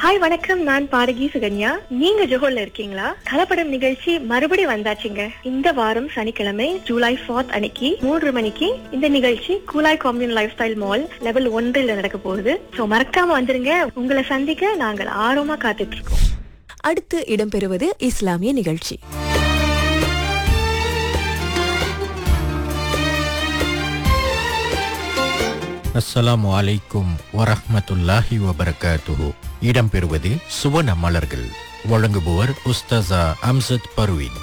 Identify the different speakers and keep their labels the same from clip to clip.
Speaker 1: hi வணக்கம் நான் பாடகி சுகன்யா நீங்க ஜோஹர்ல இருக்கீங்களா கலப்படம் நிகழ்ச்சி மறுபடி வந்தாச்சுங்க இந்த வாரம் சனிக்கிழமை ஜூலை 4th அன்னைக்கு மூன்று மணிக்கு இந்த நிகழ்ச்சி கூலாய் காம்யூன் லைஃப் ஸ்டைல் மால் லெவல் ஒன்றில் நடக்க போகுது சோ மறக்காம வந்துருங்க உங்களை சந்திக்க நாங்கள் ஆர்வமா காத்துட்டு இருக்கோம்
Speaker 2: அடுத்து இடம்பெறுவது இஸ்லாமிய நிகழ்ச்சி
Speaker 3: அஸ்ஸலாமு அலைக்கும் வரஹ்மத்துல்லாஹி வபரகாத்துஹு இடம்பெறுவது சுவன மலர்கள் வழங்குபவர் உஸ்தாசா அம்சத் பர்வீன்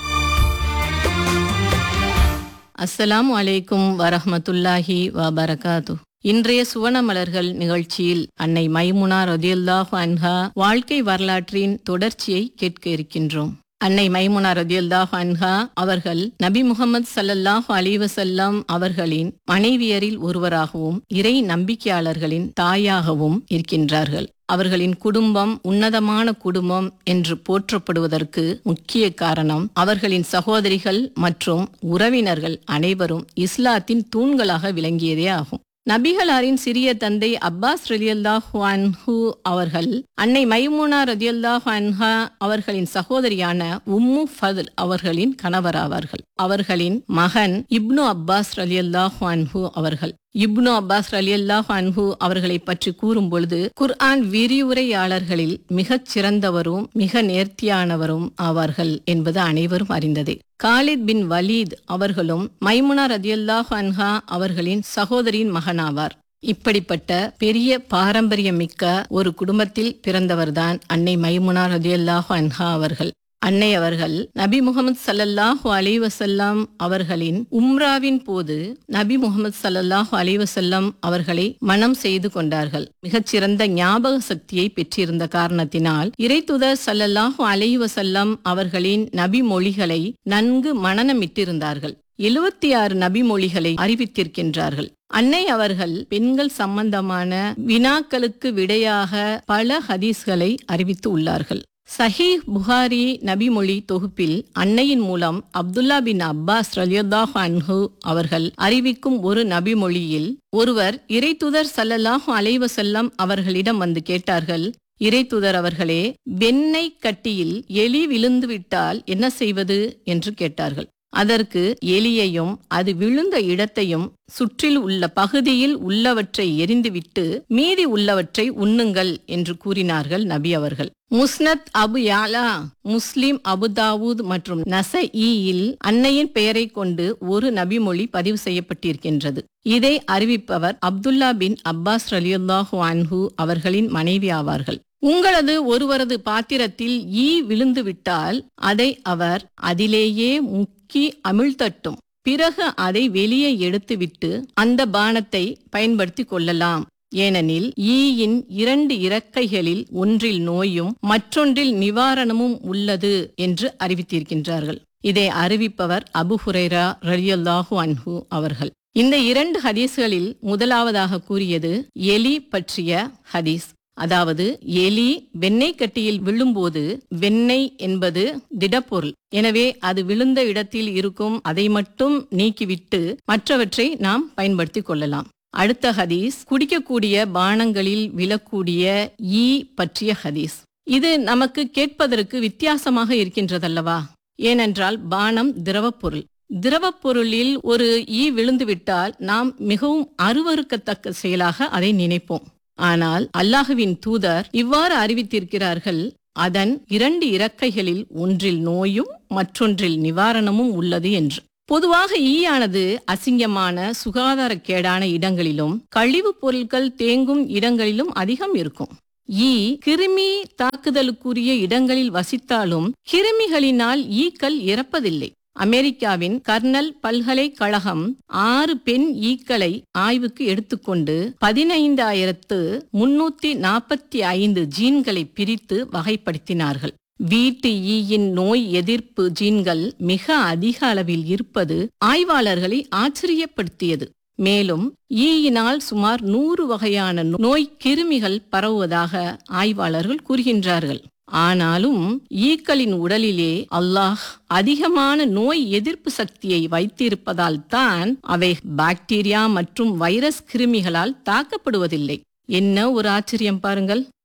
Speaker 4: அஸ்ஸலாமு அலைக்கும் வரஹ்மத்துல்லாஹி வபரகாத்து இன்றைய சுவன மலர்கள் நிகழ்ச்சியில் அன்னை மைமுனா ரதியுல்லாஹு அன்ஹா வாழ்க்கை வரலாற்றின் தொடர்ச்சியை கேட்க இருக்கின்றோம் அன்னை மைமுனா ரதியுல்லாஹு அன்ஹா அவர்கள் நபி முகமது ஸல்லல்லாஹு அலைஹி வஸல்லம் அவர்களின் மனைவியரில் ஒருவராகவும் இறை நம்பிக்கையாளர்களின் தாயாகவும் இருக்கின்றார்கள் அவர்களின் குடும்பம் உன்னதமான குடும்பம் என்று போற்றப்படுவதற்கு முக்கிய காரணம் அவர்களின் சகோதரிகள் மற்றும் உறவினர்கள் அனைவரும் இஸ்லாத்தின் தூண்களாக விளங்கியதே ஆகும் நபிகளாரின் சிறிய தந்தை அப்பாஸ் ரலியல்லாஹு அன்ஹு அவர்கள் அன்னை மைமுனா ரதியல்லாஹு அன்ஹா அவர்களின் சகோதரியான உம்மு ஃபதுல் அவர்களின் கணவராவார்கள் அவர்களின் மகன் இப்னு அப்பாஸ் ரலியல்லாஹு அன்ஹு அவர்கள் இப்னு அப்பாஸ் ரலியல்லாஹு அன்ஹு அவர்களை பற்றி கூறும் பொழுது குர்ஆன் விரிவுரையாளர்களில் மிகச் சிறந்தவரும் மிக நேர்த்தியானவரும் ஆவார்கள் என்பது அனைவரும் அறிந்ததே காலித் பின் வலீத் அவர்களும் மைமுனா ரதியல்லாஹு அன்ஹா அவர்களின் சகோதரியின் மகனாவார் இப்படிப்பட்ட பெரிய பாரம்பரியமிக்க ஒரு குடும்பத்தில் பிறந்தவர்தான் அன்னை மைமுனா ரதியல்லாஹு அன்ஹா அவர்கள் அன்னை அவர்கள் நபி முகமது சல்லல்லாஹு அலைஹி வஸல்லம் அவர்களின் உம்ராவின் போது நபி முகமது சல்லல்லாஹு அலைஹி வஸல்லம் அவர்களை மனம் செய்து கொண்டார்கள் மிகச்சிறந்த ஞாபக சக்தியை பெற்றிருந்த காரணத்தினால் இறைத்துதர் சல்லல்லாஹு அலைஹி வஸல்லம் அவர்களின் நபி மொழிகளை நன்கு மனநமிட்டிருந்தார்கள் எழுபத்தி ஆறு நபி மொழிகளை அறிவித்திருக்கின்றார்கள் அன்னை அவர்கள் பெண்கள் சம்பந்தமான வினாக்களுக்கு விடையாக பல ஹதீஸ்களை அறிவித்து உள்ளார்கள் சஹீஹ் புகாரி நபிமொழி தொகுப்பில் அன்னையின் மூலம் அப்துல்லா பின் அப்பாஸ் ரலியல்லாஹு அன்ஹு அவர்கள் அறிவிக்கும் ஒரு நபிமொழியில் ஒருவர் இறைத்துதர் சல்லல்லாஹு அலைஹி வஸல்லம் அவர்களிடம் வந்து கேட்டார்கள் இறைத்துதர் அவர்களே வெண்ணெய் கட்டியில் எலி விழுந்து விட்டால் என்ன செய்வது என்று கேட்டார்கள் அதற்கு எலியையும் அது விழுந்த இடத்தையும் சுற்றில் உள்ள பகுதியில் உள்ளவற்றை எரிந்துவிட்டு மீதி உள்ளவற்றை உண்ணுங்கள் என்று கூறினார்கள் நபி அவர்கள் முஸ்னத் அபு யாலா முஸ்லிம் அபுதாவூத் மற்றும் நசஈயில் அன்னையின் பெயரை கொண்டு ஒரு நபிமொழி பதிவு செய்யப்பட்டிருக்கின்றது இதை அறிவிப்பவர் அப்துல்லா பின் அப்பாஸ் ரலியுல்லாஹு அன்ஹு அவர்களின் மனைவி ஆவார்கள் உங்களது ஒருவரது பாத்திரத்தில் ஈ விழுந்து விட்டால் அதை அவர் அதிலேயே முக்கி அமிழ்த்தட்டும் பிறகு அதை வெளியே எடுத்துவிட்டு அந்த பானத்தை பயன்படுத்திக் கொள்ளலாம் ஏனெனில் ஈயின் இரண்டு இறக்கைகளில் ஒன்றில் நோயும் மற்றொன்றில் நிவாரணமும் உள்ளது என்று அறிவித்திருக்கின்றார்கள் இதை அறிவிப்பவர் அபு ஹுரைரா ரலியல்லாஹு அன்ஹு அவர்கள் இந்த இரண்டு ஹதீஸ்களில் முதலாவதாக கூறியது எலி பற்றிய ஹதீஸ் அதாவது எலி வெண்ணெய் கட்டியில் விழும்போது வெண்ணெய் என்பது திடப்பொருள் எனவே அது விழுந்த இடத்தில் இருக்கும் அதை மட்டும் நீக்கிவிட்டு மற்றவற்றை நாம் பயன்படுத்திக் கொள்ளலாம் அடுத்த ஹதீஸ் குடிக்கக்கூடிய பானங்களில் விழக்கூடிய ஈ பற்றிய ஹதீஸ் இது நமக்கு கேட்பதற்கு வித்தியாசமாக இருக்கின்றதல்லவா ஏனென்றால் பானம் திரவப் பொருள் திரவப் பொருளில் ஒரு ஈ விழுந்துவிட்டால் நாம் மிகவும் அருவறுக்கத்தக்க செயலாக அதை நினைப்போம் ஆனால் அல்லாஹுவின் தூதர் இவ்வாறு அறிவித்திருக்கிறார்கள் அதன் இரண்டு இறக்கைகளில் ஒன்றில் நோயும் மற்றொன்றில் நிவாரணமும் உள்ளது என்று பொதுவாக ஈயானது அசிங்கமான சுகாதாரக்கேடான இடங்களிலும் கழிவுப் பொருட்கள் தேங்கும் இடங்களிலும் அதிகம் இருக்கும் ஈ கிருமி தாக்குதலுக்குரிய இடங்களில் வசித்தாலும் கிருமிகளினால் ஈக்கள் இறப்பதில்லை அமெரிக்காவின் கர்னல் பல்கலைக்கழகம் ஆறு பெண் ஈக்களை ஆய்வுக்கு எடுத்துக்கொண்டு பதினைந்தாயிரத்து முன்னூத்தி நாற்பத்தி ஐந்து ஜீன்களை பிரித்து வகைப்படுத்தினார்கள் வீட்டு ஈயின் நோய் எதிர்ப்பு ஜீன்கள் மிக அதிக அளவில் இருப்பது ஆய்வாளர்களை ஆச்சரியப்படுத்தியது மேலும் ஈயினால் சுமார் நூறு வகையான நோய் கிருமிகள் பரவுவதாக ஆய்வாளர்கள் கூறுகின்றார்கள் ஆனாலும் ஈக்களின் உடலிலே அல்லாஹ் அதிகமான நோய் எதிர்ப்பு சக்தியை வைத்திருப்பதால் தான் அவை பாக்டீரியா மற்றும் வைரஸ் கிருமிகளால் தாக்கப்படுவதில்லை என்ன ஒரு ஆச்சரியம் பாருங்கள்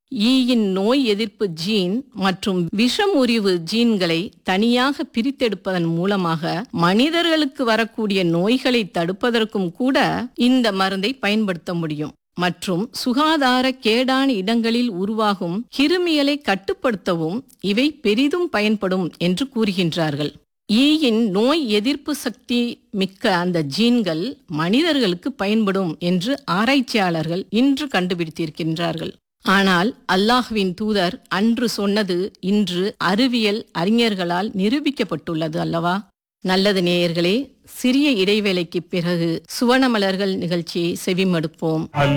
Speaker 4: ஈயின் நோய் எதிர்ப்பு ஜீன் மற்றும் விஷமுறிவு ஜீன்களை தனியாக பிரித்தெடுப்பதன் மூலமாக மனிதர்களுக்கு வரக்கூடிய நோய்களை தடுப்பதற்கும் கூட இந்த மருந்தை பயன்படுத்த முடியும் மற்றும் சுகாதார கேடான இடங்களில் உருவாகும் கிருமியலை கட்டுப்படுத்தவும் இவை பெரிதும் பயன்படும் என்று கூறுகின்றார்கள் ஈயின் நோய் எதிர்ப்பு சக்தி மிக்க அந்த ஜீன்கள் மனிதர்களுக்கு பயன்படும் என்று ஆராய்ச்சியாளர்கள் இன்று கண்டுபிடித்திருக்கின்றார்கள் ஆனால் அல்லாஹ்வின் தூதர் அன்று சொன்னது இன்று அறிவியல் அறிஞர்களால் நிரூபிக்கப்பட்டுள்ளது அல்லவா நல்லது நேயர்களே சிறிய இடைவேளைக்கு பிறகு சுவனமலர்கள் நிகழ்ச்சியை செவிமடுப்போம்
Speaker 5: அல்